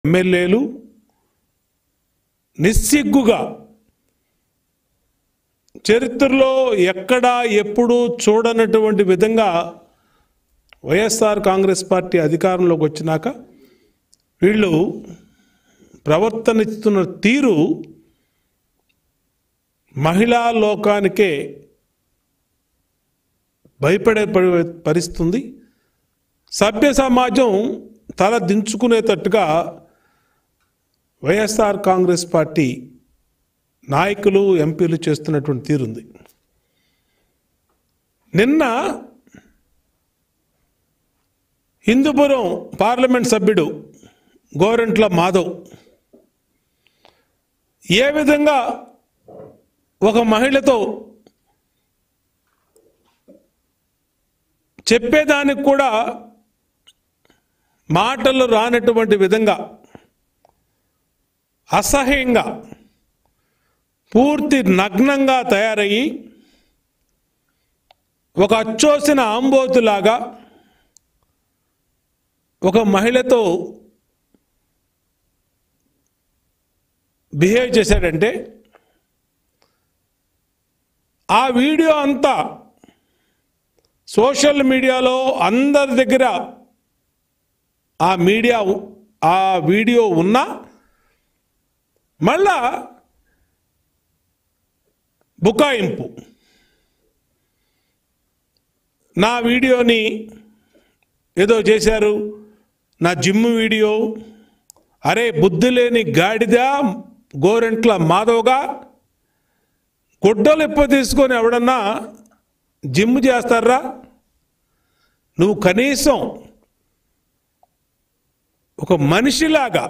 ఎమ్మెల్యేలు నిస్సిగ్గుగా చరిత్రలో ఎక్కడా ఎప్పుడూ చూడనటువంటి విధంగా వైఎస్ఆర్ కాంగ్రెస్ పార్టీ అధికారంలోకి వచ్చినాక వీళ్ళు ప్రవర్తనిస్తున్న తీరు మహిళా లోకానికే భయపడే పరి- పరిస్థితుంది సభ్య సమాజం తల దించుకునేటట్టుగా వైఎస్ఆర్ కాంగ్రెస్ పార్టీ నాయకులు ఎంపీలు చేస్తున్నటువంటి తీరుంది నిన్న హిందూపురం పార్లమెంట్ సభ్యుడు గోరంట్ల మాధవ్ ఏ విధంగా ఒక మహిళతో చెప్పేదానికి కూడా మాటలు రానటువంటి విధంగా అసహ్యంగా పూర్తి నగ్నంగా తయారయ్యి ఒక అచ్చోసిన ఆంబోతులాగా ఒక మహిళతో బిహేవ్ చేశాడంటే ఆ వీడియో అంతా సోషల్ మీడియాలో అందరి దగ్గర ఆ మీడియా ఆ వీడియో ఉన్నా మళ్ళా బుకాయింపు నా వీడియోని ఏదో చేశారు నా జిమ్ వీడియో అరే బుద్ధి లేని గాడిద గోరెంట్ల మాధవ్గా గుడ్డలు ఎప్ప తీసుకొని ఎవడన్నా జిమ్ చేస్తారా నువ్వు కనీసం ఒక మనిషిలాగా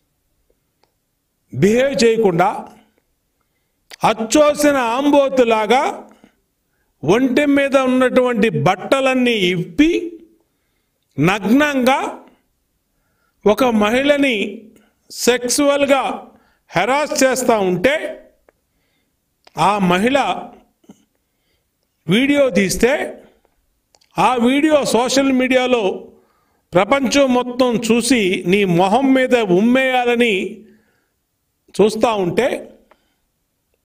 బిహేవ్ చేయకుండా అచ్చోసిన ఆంబోతులాగా ఒంటి మీద ఉన్నటువంటి బట్టలన్నీ ఇప్పి నగ్నంగా ఒక మహిళని సెక్సువల్గా హెరాస్ చేస్తూ ఉంటే ఆ మహిళ వీడియో తీస్తే ఆ వీడియో సోషల్ మీడియాలో ప్రపంచం మొత్తం చూసి నీ మొహం మీద ఉమ్మేయాలని చూస్తూ ఉంటే